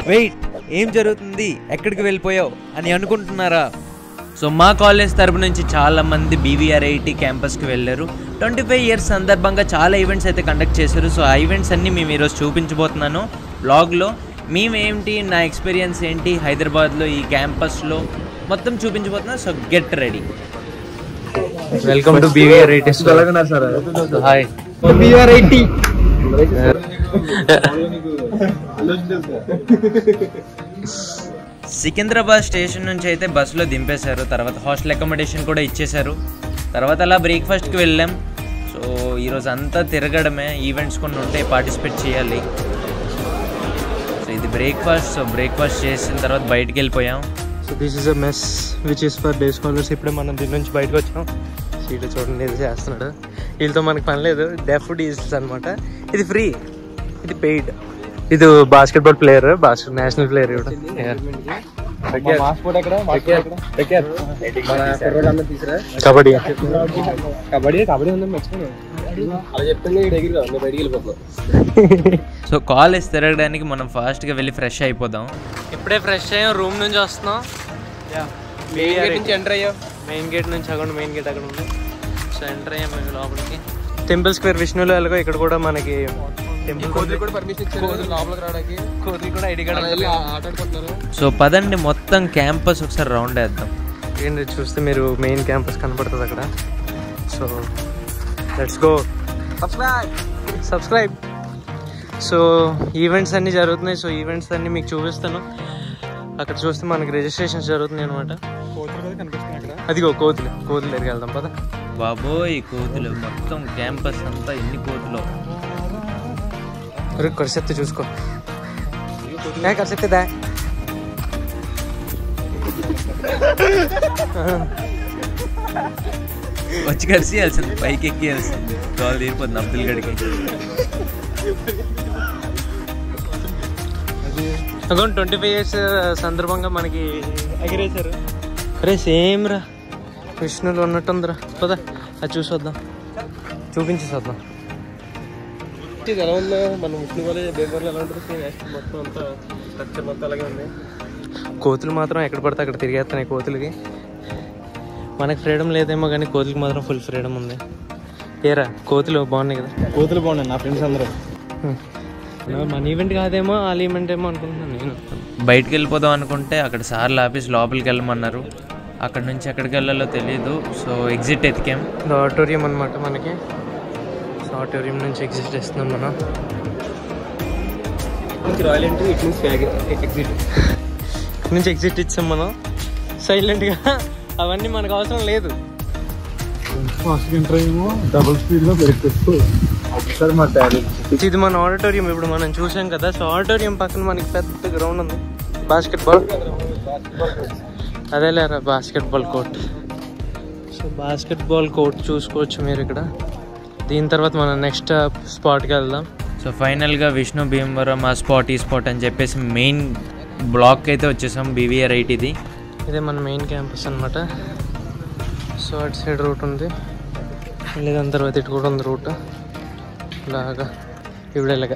Wait ఏం జరుగుతుంది ఎక్కడికి వెళ్ళిపోయావు అని అనుకుంటున్నారా సో మా కాలేజ్ తరపు నుంచి చాలా మంది బీవీఆర్ ఐటీ క్యాంపస్కి వెళ్ళారు ట్వంటీ ఫైవ్ ఇయర్స్ సందర్భంగా చాలా ఈవెంట్స్ అయితే కండక్ట్ చేశారు సో ఆ ఈవెంట్స్ అన్నీ మేము ఈరోజు చూపించబోతున్నాను బ్లాగ్లో మేమేంటి నా ఎక్స్పీరియన్స్ ఏంటి హైదరాబాద్లో ఈ క్యాంపస్లో మొత్తం చూపించబోతున్నాను so get ready welcome to BVR IT hi Secunderabad station నుంచి అయితే బస్సులో దింపేశారు తర్వాత హాస్టల్ అకామిడేషన్ కూడా ఇచ్చేశారు తర్వాత అలా బ్రేక్ఫాస్ట్కి వెళ్ళాం సో ఈరోజు అంతా తిరగడమే ఈవెంట్స్ కొన్ని ఉంటాయి పార్టిసిపేట్ చేయాలి సో ఇది బ్రేక్ఫాస్ట్ సో బ్రేక్ఫాస్ట్ చేసిన తర్వాత బయటికి వెళ్ళిపోయాం so this is a mess which is for day scholars ఇప్పుడే మనం దీని నుంచి బయటకు వచ్చాం సీట్ చూడండి ఇది చేస్తున్నాడు వీళ్ళతో మనకి పని లేదు డెఫ్ డీజిల్స్ అనమాట ఇది ఫ్రీ ఇది పెయిడ్ ఇది basketball player basket national player ఇవిడ కబడ్డీ కబడ్డీ కబడ్డీ ఉందని మర్చిపోయాను అలా చెప్తుంది దగ్గర బయటికి వెళ్ళిపోతాం సో కాలేజ్ తిరగడానికి మనం ఫాస్ట్గా వెళ్ళి ఫ్రెష్ అయిపోదాం ఇప్పుడే ఫ్రెష్ అయ్యాం రూమ్ నుంచి వస్తున్నాం నుంచి ఎంటర్ అయ్యాం మెయిన్ గేట్ నుంచి అక్కడ మెయిన్ గేట్ అక్కడ ఉంది సో ఎంటర్ అయ్యాం మేము లోపలికి టెంపుల్ స్క్వేర్ విష్ణులో ఎలాగో ఇక్కడ కూడా మనకి టెంపుల్ కోతులు కూడా పర్మిషన్ ఇచ్చారు లోపలికి రావడానికి కోతులు కూడా ఐడి అలా కార్డ్ వెళ్ళి ఆట ఆడుకుంటున్నారు సో పదండి మొత్తం క్యాంపస్ ఒకసారి రౌండ్ వేద్దాం ఏంటి చూస్తే మీరు మెయిన్ క్యాంపస్ కనపడుతుంది అక్కడ so let's go subscribe so events అన్నీ జరుగుతున్నాయి సో ఈవెంట్స్ అన్నీ మీకు చూపిస్తాను అక్కడ చూస్తే మనకి రిజిస్ట్రేషన్స్ జరుగుతున్నాయి అనమాట కోతులు కూడా కనిపిస్తున్నాయి అక్కడ అదిగో కోతులు కోతులు దగ్గరికి వెళ్దాం పద బాబోయ్ కోతులు మొత్తం క్యాంపస్ అంతా ఎన్ని కోతులు అరే కరిసెత్తి చూసుకో ఏ కరిసెత్తిదా వచ్చి కలిసి వెళ్తుంది పైకి ఎక్కి వెళ్తుంది కాల్ తీరిపోతుంది అబ్దుల్ గడికి అకౌంట్ ట్వంటీ ఫైవ్ ఇయర్స్ సందర్భంగా మనకి ఎగిరేశారు అరే సేమ్ రా విష్ణులు ఉన్నట్టుందిరా పద అది చూసొద్దాం చూపించేసొద్దాం ఇది ఎలా ఉందో మన ముస్లిం వాళ్ళ దేవర్లో ఎలా ఉంటుంది నెక్స్ట్ మొత్తం అంతా స్ట్రక్చర్ మొత్తం అలాగే ఉంది కోతులు మాత్రం ఎక్కడ పడితే అక్కడ తిరిగేస్తున్నాయి కోతులకి మనకి ఫ్రీడమ్ లేదేమో కానీ కోతులకి మాత్రం ఫుల్ ఫ్రీడమ్ ఉంది ఏరా కోతులు బాగున్నాయి కదా కోతులు బాగున్నాయి నా ఫ్రెండ్స్ అందరూ హ్మ్. మన ఈవెంట్ కాదేమో వాళ్ళ ఈవెంట్ ఏమో అనుకుంటున్నాను నేను బయటికి వెళ్ళిపోదాం అనుకుంటే అక్కడ సార్లు ఆఫీస్ లోపలికి వెళ్ళమన్నారు అక్కడ నుంచి ఎక్కడికి వెళ్ళాలో తెలియదు సో ఎగ్జిట్ ఎతికాం ఇది ఆడిటోరియం అనమాట మనకి సో ఆడిటోరియం నుంచి ఎగ్జిట్ ఇస్తున్నాం మనం royal entry it means exit ఇక్కడ నుంచి ఎగ్జిట్ ఇచ్చాం మనం సైలెంట్గా అవన్నీ మనకు అవసరం లేదు ఫస్ట్ ఎంటర్ ఏమో డబుల్ స్పీడ్ లో పెరుగుతూ ఒకసారి మా డాడీ ఇది మన ఆడిటోరియం ఇప్పుడు మనం చూసాం కదా సో ఆడిటోరియం పక్కన మనకి పెద్ద గ్రౌండ్ ఉంది బాస్కెట్ బాల్ అదే లేరా basket ball court so basket ball court చూసుకోవచ్చు మీరు ఇక్కడ దీని తర్వాత మనం నెక్స్ట్ స్పాట్కి వెళ్దాం సో ఫైనల్గా విష్ణు భీమవరం ఆ స్పాట్ ఈ స్పాట్ అని చెప్పేసి మెయిన్ బ్లాక్ అయితే వచ్చేసాం బీవీఆర్ ఐటీది ఇదే మన మెయిన్ క్యాంపస్ అనమాట సో అటు సైడ్ రూట్ ఉంది మళ్ళీ దాని తర్వాత ఇటు కూడా ఉంది రూట్ ఇలాగా ఇప్పుడు ఇలాగా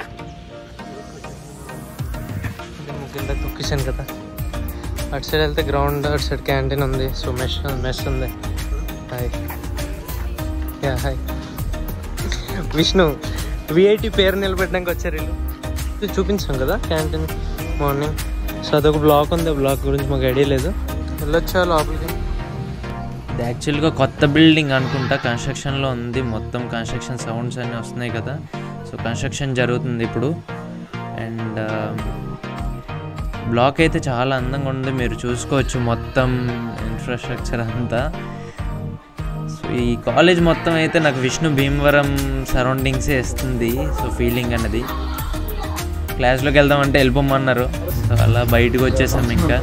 కింద తొక్కిసాను కదా అటు సైడ్ వెళ్తే గ్రౌండ్ అటు సైడ్ క్యాంటీన్ ఉంది సో మెస్ మెస్ ఉంది hi yeah hi Vishnu VIT పేరు నిలబెట్టడానికి వచ్చారు వీళ్ళు ఇది చూపించాం కదా క్యాంటీన్ మార్నింగ్ సో అదొక బ్లాక్ ఉంది ఆ బ్లాక్ గురించి మాకు ఐడియా లేదు వెళ్ళొచ్చా లోపలికి ఇది యాక్చువల్గా కొత్త బిల్డింగ్ అనుకుంటా కన్స్ట్రక్షన్లో ఉంది మొత్తం కన్స్ట్రక్షన్ సౌండ్స్ అన్నీ వస్తున్నాయి కదా సో కన్స్ట్రక్షన్ జరుగుతుంది ఇప్పుడు అండ్ బ్లాక్ అయితే చాలా అందంగా ఉంది మీరు చూసుకోవచ్చు మొత్తం ఇన్ఫ్రాస్ట్రక్చర్ అంతా సో ఈ కాలేజ్ మొత్తం అయితే నాకు విష్ణు భీమవరం సరౌండింగ్సే ఇస్తుంది సో ఫీలింగ్ అన్నది క్లాస్లోకి వెళ్దామంటే వెళ్ళిపోమన్నారు సో అలా బయటకు వచ్చేసాం ఇంకా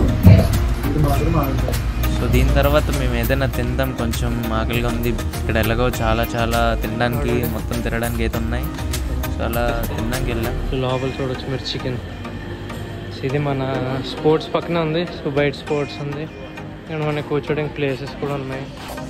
సో దీని తర్వాత మేము ఏదైనా తిందాం కొంచెం ఆకలిగా ఉంది ఇక్కడ ఎలాగో చాలా చాలా తినడానికి మొత్తం తినడానికి అయితే ఉన్నాయి సో అలా తినడానికి వెళ్ళాం లోపల చూడొచ్చు మీరు చికెన్ ఇది మన స్పోర్ట్స్ పక్కనే ఉంది సో బయట స్పోర్ట్స్ ఉంది ఇక్కడ మనకి కూర్చోడానికి ప్లేసెస్ కూడా ఉన్నాయి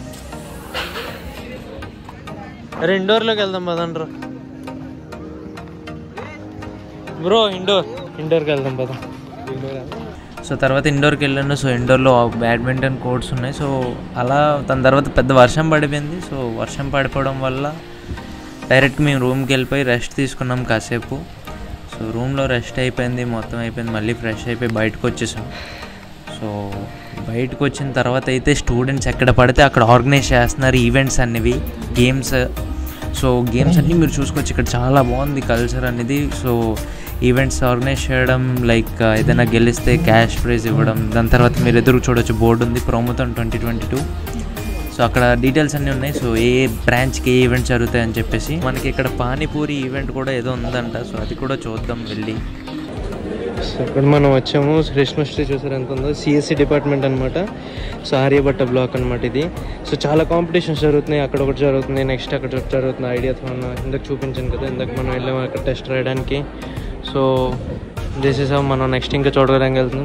అరే ఇండోర్లోకి వెళ్దాం పదండ్రా బ్రో ఇండోర్ ఇండోర్కి వెళ్దాం పద సో తర్వాత ఇండోర్కి వెళ్ళాను సో ఇండోర్లో బ్యాడ్మింటన్ కోర్ట్స్ ఉన్నాయి సో అలా దాని తర్వాత పెద్ద వర్షం పడిపోయింది సో వర్షం పడిపోవడం వల్ల డైరెక్ట్ మేము రూమ్కి వెళ్ళిపోయి రెస్ట్ తీసుకున్నాం కాసేపు సో రూమ్లో రెస్ట్ అయిపోయింది మొత్తం అయిపోయింది మళ్ళీ ఫ్రెష్ అయిపోయి బయటకు వచ్చేసాం సో బయటకు వచ్చిన తర్వాత అయితే స్టూడెంట్స్ ఎక్కడ పడితే అక్కడ ఆర్గనైజ్ చేస్తున్నారు ఈవెంట్స్ అనేవి గేమ్స్ సో గేమ్స్ అన్నీ మీరు చూసుకోవచ్చు ఇక్కడ చాలా బాగుంది కల్చర్ అనేది సో ఈవెంట్స్ ఆర్గనైజ్ చేయడం లైక్ ఏదైనా గెలిస్తే క్యాష్ ప్రైజ్ ఇవ్వడం దాని తర్వాత మీరు ఎదురు చూడొచ్చు బోర్డు ఉంది Promothon twenty twenty two so అక్కడ డీటెయిల్స్ అన్నీ ఉన్నాయి సో ఏ బ్రాంచ్కి ఏ ఈవెంట్స్ జరుగుతాయి అని చెప్పేసి మనకి ఇక్కడ పానీపూరి ఈవెంట్ కూడా ఏదో ఉందంట సో అది కూడా చూద్దాం వెళ్ళి సో ఇక్కడ మనం వచ్చాము కృష్ణశ్రీ చూసారు ఎంత ఉందో సిఎస్సి డిపార్ట్మెంట్ అనమాట సో ఆర్యభట్ట బ్లాక్ అనమాట ఇది సో చాలా కాంపిటీషన్స్ జరుగుతున్నాయి అక్కడ ఒకటి జరుగుతుంది నెక్స్ట్ అక్కడ ఒకటి జరుగుతుంది ఐడియాతో ఉన్న ఇందాక చూపించాను కదా ఇందాక మనం వెళ్ళాము అక్కడ టెస్ట్ రాయడానికి సో దిస్ ఇస్ మనం నెక్స్ట్ ఇంకా చూడడానికి వెళ్తున్నాం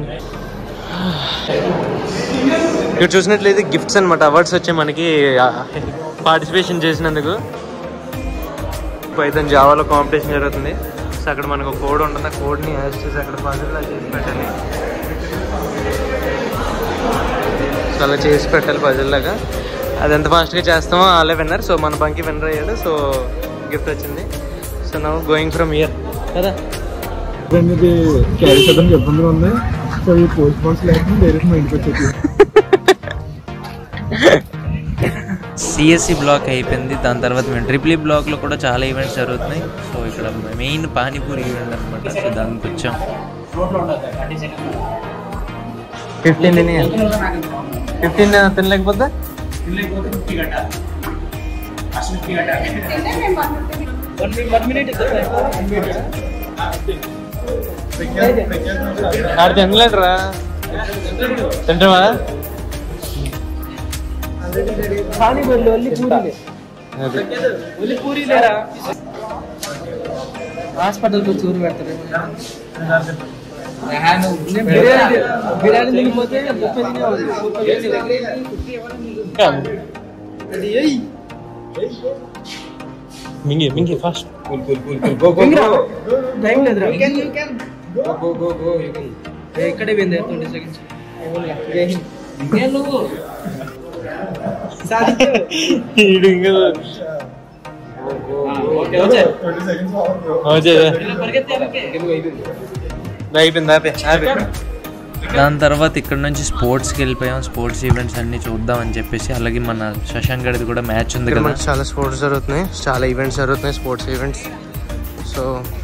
ఇక్కడ చూసినట్లయితే గిఫ్ట్స్ అనమాట అవార్డ్స్ వచ్చాయి మనకి పార్టిసిపేషన్ చేసినందుకు పైథాన్ జావాలో కాంపిటీషన్ జరుగుతుంది సో అక్కడ మనకు ఒక కోడ్ ఉంటుంది ఆ కోడ్ని యాడ్ చేసి అక్కడ పజిల్లా చేసి పెట్టాలి సో అలా చేసి పెట్టాలి పజిల్ లాగా అది ఎంత ఫాస్ట్గా చేస్తామో వాళ్ళే విన్నర్ సో మన బంకి విన్నర్ అయ్యాడు సో గిఫ్ట్ వచ్చింది so now going from year కదా ఇది క్యారీ చేయడానికి ఇబ్బందిగా ఉంది సో ఈ పోస్ట్ బాక్స్ లేకుండా డైరెక్ట్ మా ఇంటికి వచ్చేది సిఎస్సి బ్లాక్ అయిపోయింది దాని తర్వాత మేము ట్రిపుల్ బ్లాక్లో కూడా చాలా ఈవెంట్స్ జరుగుతున్నాయి సో ఇక్కడ మెయిన్ పానీపూరి ఈవెంట్ అనమాట సో దానికి వచ్చాం ఫిఫ్టీన్ తిని ఫిఫ్టీన్ తినలేకపోతే ఆడు తినలేదురా తింటావా హాస్పిటల్ చూరు పెడతారు బిర్యానీ తినిపోతే ముప్పై తినేవాళ్ళు మింగి మింగి ఫాస్ట్ టైం లేదురా ఇక్కడే పోయింది ట్వంటీ సెకండ్స్ నువ్వు అయిపోయింది ఆపే ఆపే దాని తర్వాత ఇక్కడ నుంచి స్పోర్ట్స్కి వెళ్ళిపోయాం స్పోర్ట్స్ ఈవెంట్స్ అన్ని చూద్దాం అని చెప్పేసి అలాగే మన శశాంక్ గడిది కూడా మ్యాచ్ ఉంది ఇక్కడ కదా మనకి చాలా స్పోర్ట్స్ జరుగుతున్నాయి చాలా ఈవెంట్స్ జరుగుతున్నాయి స్పోర్ట్స్ ఈవెంట్స్ సో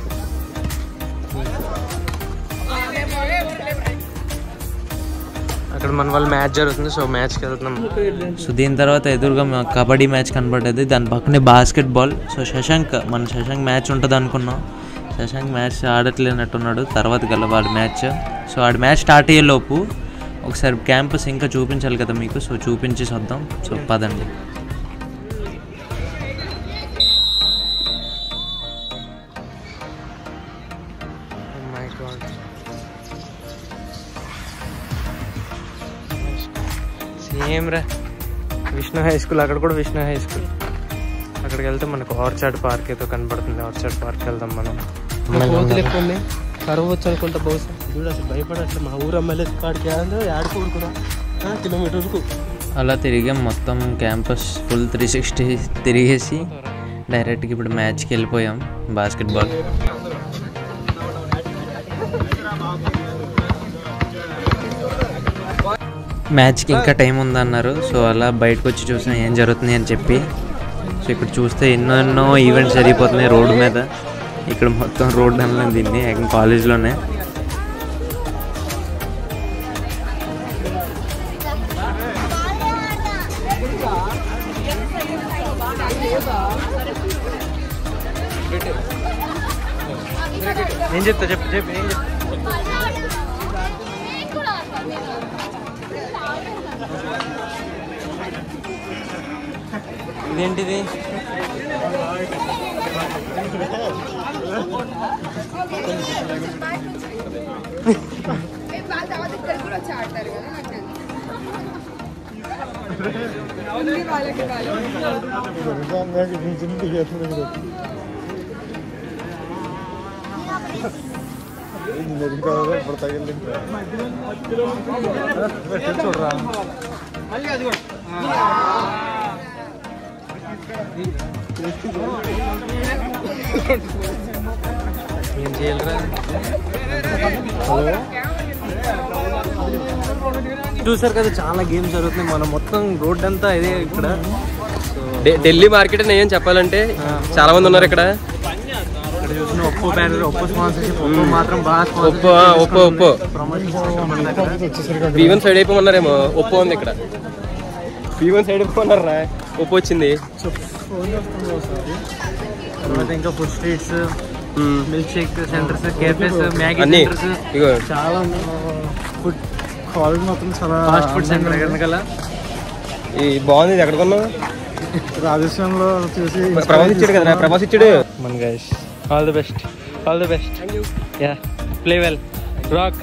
అక్కడ మన వాళ్ళు మ్యాచ్ జరుగుతుంది సో మ్యాచ్కి వెళ్తున్నాం సో దీని తర్వాత ఎదురుగా మా కబడ్డీ మ్యాచ్ కనబడ్డది దాని పక్కనే బాస్కెట్ బాల్ సో శశాంక్ మన శశాంక్ మ్యాచ్ ఉంటుంది అనుకున్నాం శశాంక్ మ్యాచ్ ఆడట్లేనట్టున్నాడు తర్వాత గెలవాడు మ్యాచ్ సో ఆడి మ్యాచ్ స్టార్ట్ అయ్యే లోపు ఒకసారి క్యాంపస్ ఇంకా చూపించాలి కదా మీకు సో చూపించి వద్దాం సో పదండి మై గాడ్ సేమ్ రా విష్ణు హై స్కూల్ అక్కడ కూడా విష్ణు హై స్కూల్ అక్కడికి వెళ్తే మనకు ఆర్చాడ్ పార్క్ ఏదో కనపడుతుంది ఆర్చాడ్ పార్క్ వెళ్దాం మనం కోతులు ఎక్కువ ఉన్నాయి కరువు వచ్చు అనుకుంటా బహుశా చూడు అసలు భయపడట్లే మా ఊరు ఎమ్మెల్యే కాడికి ఆడుకోడు కూడా కిలోమీటర్కు అలా తిరిగాం మొత్తం క్యాంపస్ ఫుల్ త్రీ సిక్స్టీ తిరిగేసి డైరెక్ట్గా ఇప్పుడు మ్యాచ్కి వెళ్ళిపోయాం బాస్కెట్బాల్ మ్యాచ్కి ఇంకా టైం ఉందన్నారు సో అలా బయటకు వచ్చి చూసాం ఏం జరుగుతుంది అని చెప్పి సో ఇక్కడ చూస్తే ఎన్నో ఎన్నో ఈవెంట్స్ జరిగిపోతున్నాయి రోడ్డు మీద ఇక్కడ మొత్తం రోడ్ అన్న దీన్ని ఏకం కాలేజ్లోనే ఏం చెప్తా చెప్పు చెప్పు ఏం చెప్తా ఇదేంటిది ఇక్కడ కూడా వచ్చి ఆడతారు కదా నాకు తెలుసు. ఉంది వాళ్ళకి వాళ్ళు. ఇంజనీరింగ్ కాదు ఇప్పుడు తగిలింది చూడరా ఏం చేయాలరా చూసారు కదా చాలా గేమ్స్ జరుగుతున్నాయి మనం మొత్తం రోడ్ అంతా ఇదే ఇక్కడ సో ఢి- ఢిల్లీ మార్కెట్ అని ఏం చెప్పాలంటే చాలా మంది ఉన్నారు ఇక్కడ ఇక్కడ చూసిన Oppo banner Oppo sponsorship Oppo మాత్రం బాగా ఒప్పో ఆ, Oppo Oppo promotion B one side అయిపోమన్నారేమో ఒప్పో ఉంది ఇక్కడ బీ వన్ సైడ్ అయిపోమన్నారా ఒప్పో వచ్చింది తర్వాత ఇంకా food streets hmm. Milk shake centres cafes Maggi అన్ని సెంటర్స్ ఇగో చాలా ఫుడ్ కాలేజ్ మాత్రం చాలా ఫాస్ట్ ఫుడ్ సెంటర్ వెనకాల ఈ బాగుంది ఇది ఎక్కడ కొన్నావు రాజస్థాన్లో చూసి ప్రభాస్ ఇచ్చాడు కదా ప్రభాస్ ఇచ్చాడు మన guys all the best all the best yeah play well rock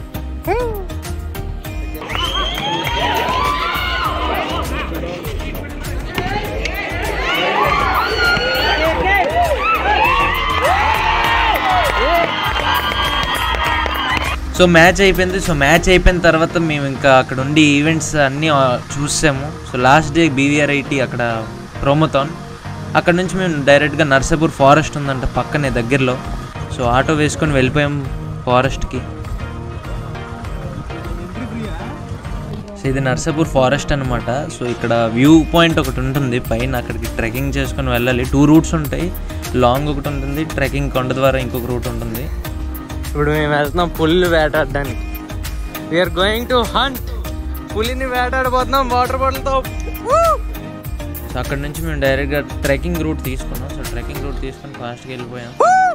so match అయిపోయింది సో మ్యాచ్ అయిపోయిన తర్వాత మేము ఇంకా అక్కడ ఉండి ఈవెంట్స్ అన్నీ ఆ, చూసాము so last day BVR IT అక్కడ ప్రోమోథాన్ అక్కడ నుంచి మేము డైరెక్ట్గా నర్సాపూర్ ఫారెస్ట్ ఉందంట పక్కనే దగ్గరలో సో ఆటో వేసుకొని వెళ్ళిపోయాం ఫారెస్ట్కి సో ఇది నర్సాపూర్ ఫారెస్ట్ అనమాట సో ఇక్కడ వ్యూ పాయింట్ ఒకటి ఉంటుంది పైన అక్కడికి ట్రెక్కింగ్ చేసుకొని వెళ్ళాలి టూ రూట్స్ ఉంటాయి లాంగ్ ఒకటి ఉంటుంది ట్రెక్కింగ్ కొండ ద్వారా ఇంకొక రూట్ ఉంటుంది ఇప్పుడు మేము వెళ్తున్నాం పుల్లి వేటాడడానికి వీఆర్ గోయింగ్ టు హంట్ పులిని వేటాడబోతున్నాం వాటర్ బాటిల్తో సో అక్కడ నుంచి మేము డైరెక్ట్గా ట్రెక్కింగ్ రూట్ తీసుకున్నాం సో ట్రెక్కింగ్ రూట్ తీసుకొని ఫాస్ట్గా వెళ్ళిపోయాం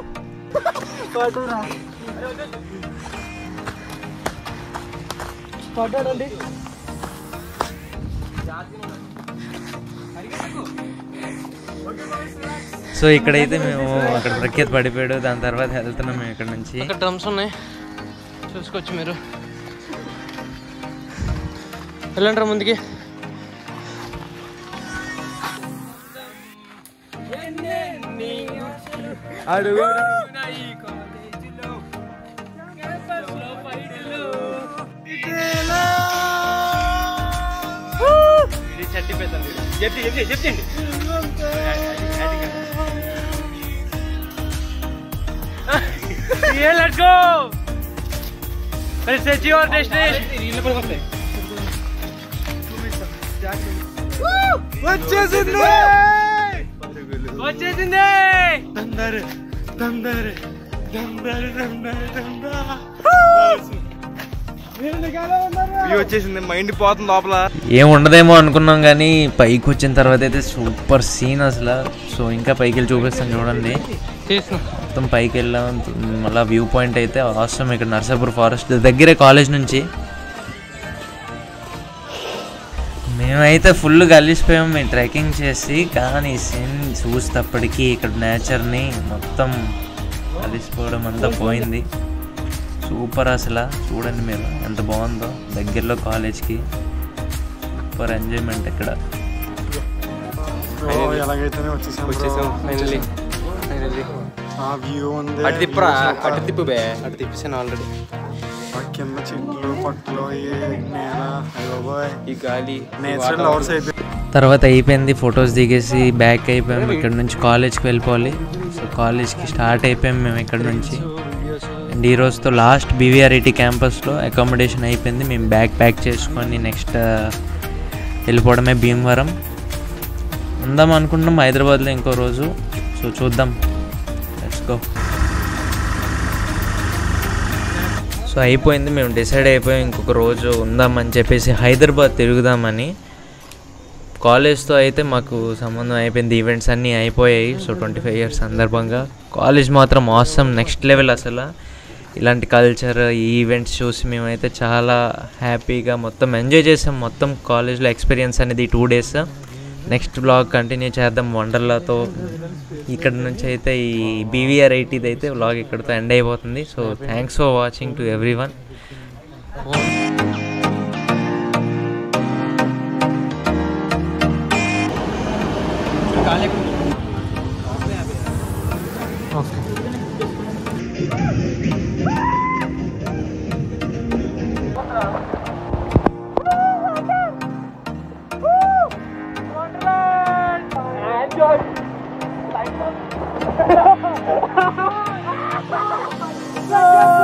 సో ఇక్కడైతే మేము అక్కడ ప్రఖ్యాత పడిపోయాడు దాని తర్వాత వెళ్తున్నాం మేము ఇక్కడ నుంచి అక్కడ డ్రమ్స్ ఉన్నాయి చూసుకోవచ్చు మీరు వెళ్ళండి ముందుకి let's go! Let's achieve our destination. వచ్చేసింది వచ్చేసింది వచ్చేసింది మైండ్ పోతుంది లోపల ఏం ఉండదేమో అనుకున్నాం కానీ పైకి వచ్చిన తర్వాత అయితే సూపర్ సీన్ అసలు సో ఇంకా పైకి వెళ్ళి చూపిస్తాను చూడండి చేసిన మొత్తం పైకి వెళ్ళాం మళ్ళీ వ్యూ పాయింట్ అయితే అవసరం ఇక్కడ నర్సాపూర్ ఫారెస్ట్ దగ్గరే కాలేజ్ నుంచి మేమైతే ఫుల్ కలిసిపోయాం మేము ట్రెక్కింగ్ చేసి కానీ సీన్ చూసేటప్పటికి ఇక్కడ నేచర్ని మొత్తం కలిసిపోవడం అంతా పోయింది సూపర్ అసలు చూడండి మీరు ఎంత బాగుందో దగ్గరలో కాలేజ్కి సూపర్ ఎంజాయ్మెంట్ ఇక్కడ ఎలాగైతేనే వచ్చేసాం bro. వచ్చేసాం ఫైనల్లీ ఫైనల్లీ ఆ వ్యూ ఉంది అటు తిప్పురా అటు తిప్పు బే అటు తిప్పేసాను ఆల్రెడీ ఆ కింద చెట్లు పట్టులో ఈ నేల అయ్యో బాయ్ ఈ గాలి నేచురల్ లవర్స్ అయిపోయి తర్వాత అయిపోయింది ఫొటోస్ దిగేసి బ్యాక్ అయిపోయాం ఇక్కడ నుంచి కాలేజ్కి వెళ్ళిపోవాలి సో కాలేజ్కి స్టార్ట్ అయిపోయాం మేము ఇక్కడ నుంచి అండ్ ఈ రోజుతో లాస్ట్ బీవీఆర్ఐటి క్యాంపస్లో అకామిడేషన్ అయిపోయింది మేము బ్యాగ్ ప్యాక్ చేసుకొని నెక్స్ట్ వెళ్ళిపోవడమే భీమవరం ఉందాం అనుకుంటున్నాం హైదరాబాద్లో ఇంకో రోజు సో చూద్దాం లెట్స్ గో సో అయిపోయింది మేము డిసైడ్ అయిపోయాం ఇంకొక రోజు ఉందామని చెప్పేసి హైదరాబాద్ తిరుగుదామని కాలేజ్తో అయితే మాకు సంబంధం అయిపోయింది ఈవెంట్స్ అన్నీ అయిపోయాయి సో ట్వంటీ ఫైవ్ ఇయర్స్ సందర్భంగా కాలేజ్ మాత్రం ఆసమ్ నెక్స్ట్ లెవెల్ అసలు ఇలాంటి కల్చర్ ఈ ఈవెంట్స్ చూసి మేమైతే చాలా హ్యాపీగా మొత్తం ఎంజాయ్ చేసాం మొత్తం కాలేజ్లో ఎక్స్పీరియన్స్ అనేది two days next blog continue చేద్దాం వండర్లాతో ఇక్కడ నుంచి అయితే ఈ బీవీఆర్ ఐటీది అయితే బ్లాగ్ ఇక్కడితో ఎండ్ అయిపోతుంది so thanks for watching to everyone okay ఆ